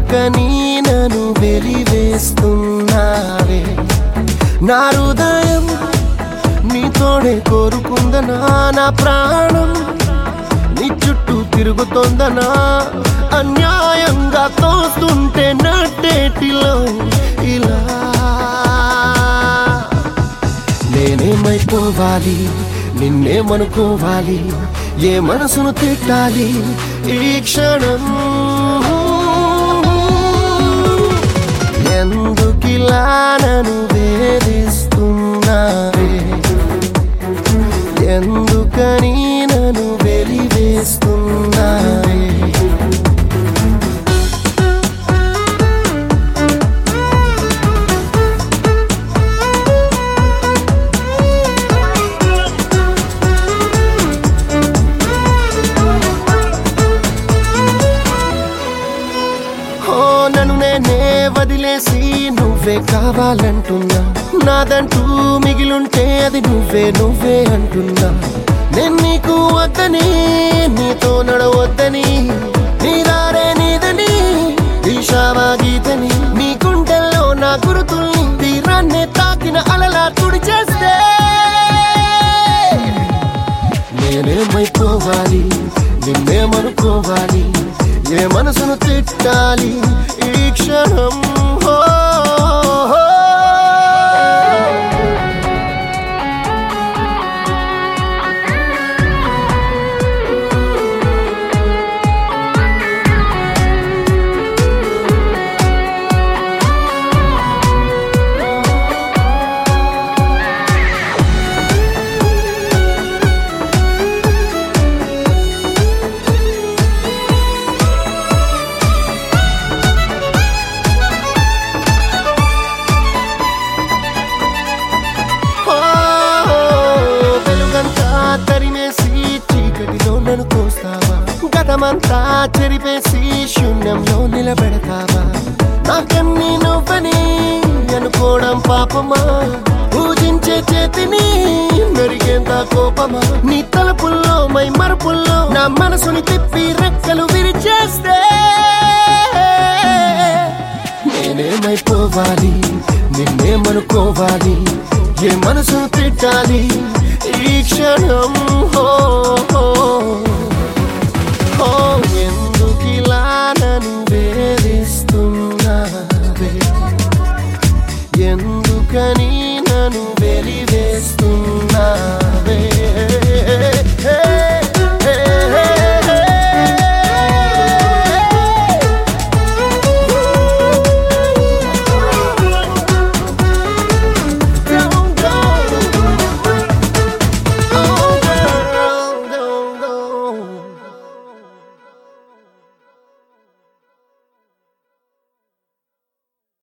ఎందుకని నన్ను వెలివేస్తున్నావే నా హృదయం నీతోడే కోరుకుందనా నా ప్రాణం నీ చుట్టూ తిరుగుతోందనా అన్యాయంగా తోస్తుంటే నట్టేటిలో ఇలా నేనేమైపోవాలి నిన్నేమనుకోవాలి ఏ మనసును తిట్టాలి ఈ క్షణం ఎందుకిలా నన్ను వేధిస్తున్నావే ఎందుకని నన్ను వెలివేస్తున్నావే ఓ నన్ను నేనే వదిలేసి నువ్వే కావాలంటున్నా నాదంటూ మిగిలుంటే అది నువ్వే నువ్వే అంటున్నా నేను నీకు వద్దని నీతో నడవద్దని నీ దారే నీదని దిశావా గీతని నీ గుండెల్లో నా గురుతుల్ని తీరాన్నే తాకిన అలలా తుడి చేస్తే నేనేమైపోవాలి నిన్నేమనుకోవాలి ఏ మనసును తిట్టాలి ఈ క్షణం హో, హో. ఓ, వెలుగంతా తరిమేసి చీకటిలో నన్ను కోస్తావా గతమంతా చెరిపేసి శూన్యంలో నిలబెడతావా నాకన్నీ నువ్వని అనుకోవడం పాపమా పూజించే చేతిని మెరిగేంత కోపమా నీ తలుపుల్లో మై మరుపుల్లో నా మనసుని తిప్పి రెక్కలు విరిచేస్తే నేనేమైపోవాలి నిన్నేమనుకోవాలి ఏ మనసు తిట్టాలి ఈ క్షణం హో